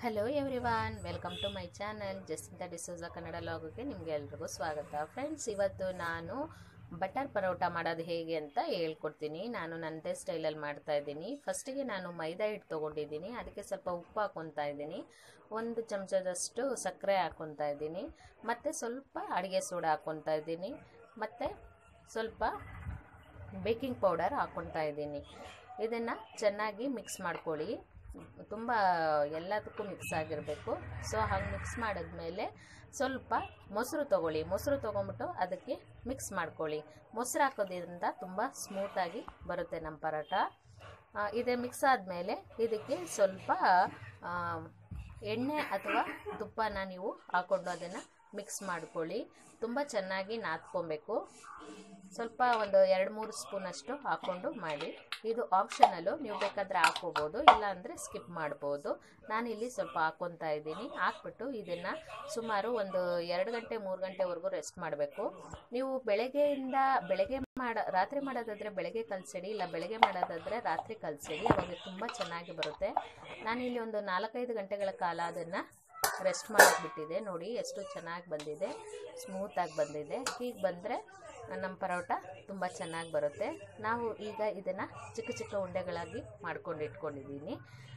hello everyone welcome to my channel Jacintha D'Souza Kannada ಲಾಗಿಗೆ ನಿಮಗೆ ಎಲ್ರಿಗೂ ಸ್ವಾಗತ ಫ್ರೆಂಡ್ಸ್ ಇವತ್ತು ನಾನು ಬಟರ್ ಪರೋಟ ಮಾಡೋದು ಹೇಗೆ ಅಂತ ಹೇಳ್ಕೊಡ್ತೀನಿ ನಾನು ನನ್ನದೇ ಸ್ಟೈಲಲ್ಲಿ ಮಾಡ್ತಾ ಇದ್ದೀನಿ ಫಸ್ಟಿಗೆ ನಾನು ಮೈದಾ ಹಿಟ್ಟು ತೊಗೊಂಡಿದ್ದೀನಿ ಅದಕ್ಕೆ ಸ್ವಲ್ಪ ಉಪ್ಪು ಹಾಕ್ಕೊತಾ ಇದ್ದೀನಿ ಒಂದು ಚಮಚದಷ್ಟು ಸಕ್ಕರೆ ಹಾಕ್ಕೊತಾ ಇದ್ದೀನಿ ಮತ್ತು ಸ್ವಲ್ಪ ಅಡುಗೆ ಸೋಡಾ ಹಾಕ್ಕೊತಾ ಇದ್ದೀನಿ ಮತ್ತು ಸ್ವಲ್ಪ ಬೇಕಿಂಗ್ ಪೌಡರ್ ಹಾಕ್ಕೊತಾ ಇದ್ದೀನಿ ಇದನ್ನು ಚೆನ್ನಾಗಿ ಮಿಕ್ಸ್ ಮಾಡ್ಕೊಳ್ಳಿ ತುಂಬ ಎಲ್ಲದಕ್ಕೂ ಮಿಕ್ಸ್ ಆಗಿರಬೇಕು ಸೊ ಹಾಗೆ ಮಿಕ್ಸ್ ಮಾಡಿದ್ಮೇಲೆ ಸ್ವಲ್ಪ ಮೊಸರು ತೊಗೊಳ್ಳಿ ಮೊಸರು ತೊಗೊಂಬಿಟ್ಟು ಅದಕ್ಕೆ ಮಿಕ್ಸ್ ಮಾಡ್ಕೊಳ್ಳಿ ಮೊಸರು ಹಾಕೋದ್ರಿಂದ ತುಂಬ ಸ್ಮೂತಾಗಿ ಬರುತ್ತೆ ನಮ್ಮ ಪರೋಟ ಆ, ಇದೇ ಮಿಕ್ಸ್ ಆದಮೇಲೆ ಇದಕ್ಕೆ ಸ್ವಲ್ಪ ಆ, ಎಣ್ಣೆ ಅಥವಾ ತುಪ್ಪನ ನೀವು ಹಾಕ್ಕೊಂಡು ಅದನ್ನು ಮಿಕ್ಸ್ ಮಾಡ್ಕೊಳ್ಳಿ ತುಂಬ ಚೆನ್ನಾಗಿ ನಾದ್ಕೊಬೇಕು ಸ್ವಲ್ಪ ಒಂದು ಎರಡು ಮೂರು ಸ್ಪೂನಷ್ಟು ಹಾಕ್ಕೊಂಡು ಮಾಡಿ ಇದು ಆಪ್ಷನಲ್ಲು ನೀವು ಬೇಕಾದರೆ ಹಾಕ್ಕೋಬೋದು ಇಲ್ಲಾಂದರೆ ಸ್ಕಿಪ್ ಮಾಡ್ಬೋದು ನಾನಿಲ್ಲಿ ಸ್ವಲ್ಪ ಹಾಕ್ಕೊತಾ ಇದ್ದೀನಿ ಹಾಕ್ಬಿಟ್ಟು ಇದನ್ನು ಸುಮಾರು ಒಂದು ಎರಡು ಗಂಟೆ ಮೂರು ಗಂಟೆವರೆಗೂ ರೆಸ್ಟ್ ಮಾಡಬೇಕು ನೀವು ಬೆಳಗ್ಗೆಯಿಂದ ಬೆಳಗ್ಗೆ ಮಾಡ ರಾತ್ರಿ ಮಾಡೋದಾದರೆ ಬೆಳಗ್ಗೆ ಕಲಸಿಡಿ ಇಲ್ಲ ಬೆಳಗ್ಗೆ ಮಾಡೋದಾದರೆ ರಾತ್ರಿ ಕಲಸಿಡಿ ಅವಾಗ ತುಂಬ ಚೆನ್ನಾಗಿ ಬರುತ್ತೆ ನಾನಿಲ್ಲಿ ಒಂದು ನಾಲ್ಕೈದು ಗಂಟೆಗಳ ಕಾಲ ಅದನ್ನು ರೆಸ್ಟ್ ಮಾಡೋಕ್ಕೆ ಬಿಟ್ಟಿದೆ ನೋಡಿ ಎಷ್ಟು ಚೆನ್ನಾಗಿ ಬಂದಿದೆ ಸ್ಮೂತಾಗಿ ಬಂದಿದೆ ಹೀಗೆ ಬಂದರೆ ನಮ್ಮ ಪರೋಟ ತುಂಬ ಚೆನ್ನಾಗಿ ಬರುತ್ತೆ ನಾವು ಈಗ ಇದನ್ನು ಚಿಕ್ಕ ಚಿಕ್ಕ ಉಂಡೆಗಳಾಗಿ ಮಾಡ್ಕೊಂಡು ಇಟ್ಕೊಂಡಿದ್ದೀನಿ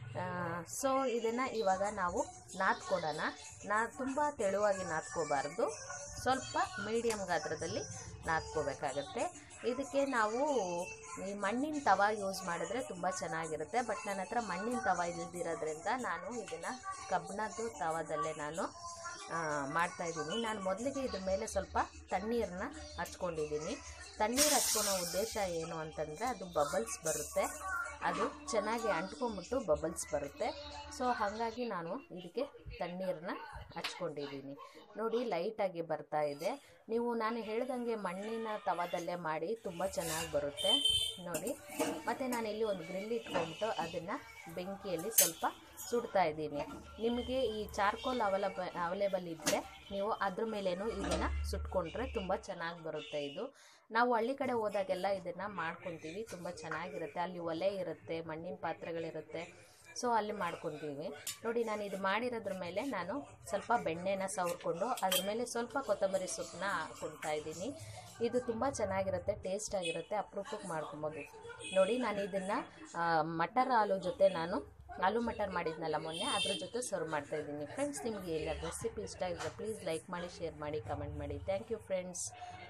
ಸೊ ಇದನ್ನು ಇವಾಗ ನಾವು ನಾದ್ಕೊಡೋಣ ನಾ ತುಂಬ ತೆಳುವಾಗಿ ನಾದ್ಕೋಬಾರ್ದು ಸ್ವಲ್ಪ ಮೀಡಿಯಮ್ ಗಾತ್ರದಲ್ಲಿ ನಾದ್ಕೋಬೇಕಾಗತ್ತೆ ಇದಕ್ಕೆ ನಾವು ಈ ಮಣ್ಣಿನ ತವ ಯೂಸ್ ಮಾಡಿದ್ರೆ ತುಂಬ ಚೆನ್ನಾಗಿರುತ್ತೆ ಬಟ್ ನನ್ನ ಹತ್ರ ಮಣ್ಣಿನ ತವ ಇಲ್ದಿರೋದ್ರಿಂದ ನಾನು ಇದನ್ನು ಕಬ್ಬಿಣದ್ದು ತವದಲ್ಲೇ ನಾನು ಮಾಡ್ತಾಯಿದ್ದೀನಿ ನಾನು ಮೊದಲಿಗೆ ಇದ್ರ ಮೇಲೆ ಸ್ವಲ್ಪ ತಣ್ಣೀರನ್ನ ಹಚ್ಕೊಂಡಿದ್ದೀನಿ ತಣ್ಣೀರು ಹಚ್ಕೊಳೋ ಉದ್ದೇಶ ಏನು ಅಂತಂದರೆ ಅದು ಬಬಲ್ಸ್ ಬರುತ್ತೆ ಅದು ಚೆನ್ನಾಗಿ ಅಂಟ್ಕೊಂಬಿಟ್ಟು ಬಬಲ್ಸ್ ಬರುತ್ತೆ ಸೊ ಹಾಗಾಗಿ ನಾನು ಇದಕ್ಕೆ ತಣ್ಣೀರನ್ನ ಹಚ್ಕೊಂಡಿದ್ದೀನಿ ನೋಡಿ ಲೈಟಾಗಿ ಬರ್ತಾ ಇದೆ ನೀವು ನಾನು ಹೇಳ್ದಂಗೆ ಮಣ್ಣಿನ ತವದಲ್ಲೇ ಮಾಡಿ ತುಂಬ ಚೆನ್ನಾಗಿ ಬರುತ್ತೆ ನೋಡಿ ಮತ್ತು ನಾನಿಲ್ಲಿ ಒಂದು ಗ್ರಿಲ್ ಇಟ್ಕೊಂಬಿಟ್ಟು ಅದನ್ನು ಬೆಂಕಿಯಲ್ಲಿ ಸ್ವಲ್ಪ ಸುಡ್ತಾ ಇದ್ದೀನಿ ನಿಮಗೆ ಈ ಚಾರ್ಕೋಲ್ ಅವಲಬ ಅವೈಲೇಬಲ್ ಇದ್ದರೆ ನೀವು ಅದ್ರ ಮೇಲೇನು ಇದನ್ನು ಸುಟ್ಕೊಂಡ್ರೆ ತುಂಬ ಚೆನ್ನಾಗಿ ಬರುತ್ತೆ ಇದು ನಾವು ಹಳ್ಳಿ ಕಡೆ ಹೋದಾಗೆಲ್ಲ ಇದನ್ನು ಮಾಡ್ಕೊತೀವಿ ತುಂಬ ಚೆನ್ನಾಗಿರುತ್ತೆ ಅಲ್ಲಿ ಒಲೆ ಇರುತ್ತೆ ಮಣ್ಣಿನ ಪಾತ್ರೆಗಳಿರುತ್ತೆ ಸೊ ಅಲ್ಲಿ ಮಾಡ್ಕೊತೀವಿ ನೋಡಿ ನಾನು ಇದು ಮಾಡಿರೋದ್ರ ಮೇಲೆ ನಾನು ಸ್ವಲ್ಪ ಬೆಣ್ಣೆನ ಸವರ್ಕೊಂಡು ಅದ್ರ ಮೇಲೆ ಸ್ವಲ್ಪ ಕೊತ್ತಂಬರಿ ಸೊಪ್ಪನ್ನ ಹಾಕ್ಕೊಳ್ತಾ ಇದ್ದೀನಿ ಇದು ತುಂಬ ಚೆನ್ನಾಗಿರುತ್ತೆ ಟೇಸ್ಟ್ ಆಗಿರುತ್ತೆ ಅಪರೂಪಕ್ಕೆ ಮಾಡ್ಕೊಬೋದು ನೋಡಿ ನಾನು ಇದನ್ನು ಮಟರ್ ಹಾಲು ಜೊತೆ ನಾನು ಆಲೂ ಮಟರ್ ಮಾಡಿದ್ನಲ್ಲ ಮೊನ್ನೆ ಅದ್ರ ಜೊತೆ ಸರ್ವ್ ಮಾಡ್ತಾ ಇದ್ದೀನಿ ಫ್ರೆಂಡ್ಸ್ ನಿಮಗೆ ಎಲ್ಲ ರೆಸಿಪಿ ಇಷ್ಟ ಆಗಿದ್ರೆ ಪ್ಲೀಸ್ ಲೈಕ್ ಮಾಡಿ ಶೇರ್ ಮಾಡಿ ಕಮೆಂಟ್ ಮಾಡಿ ಥ್ಯಾಂಕ್ ಯು ಫ್ರೆಂಡ್ಸ್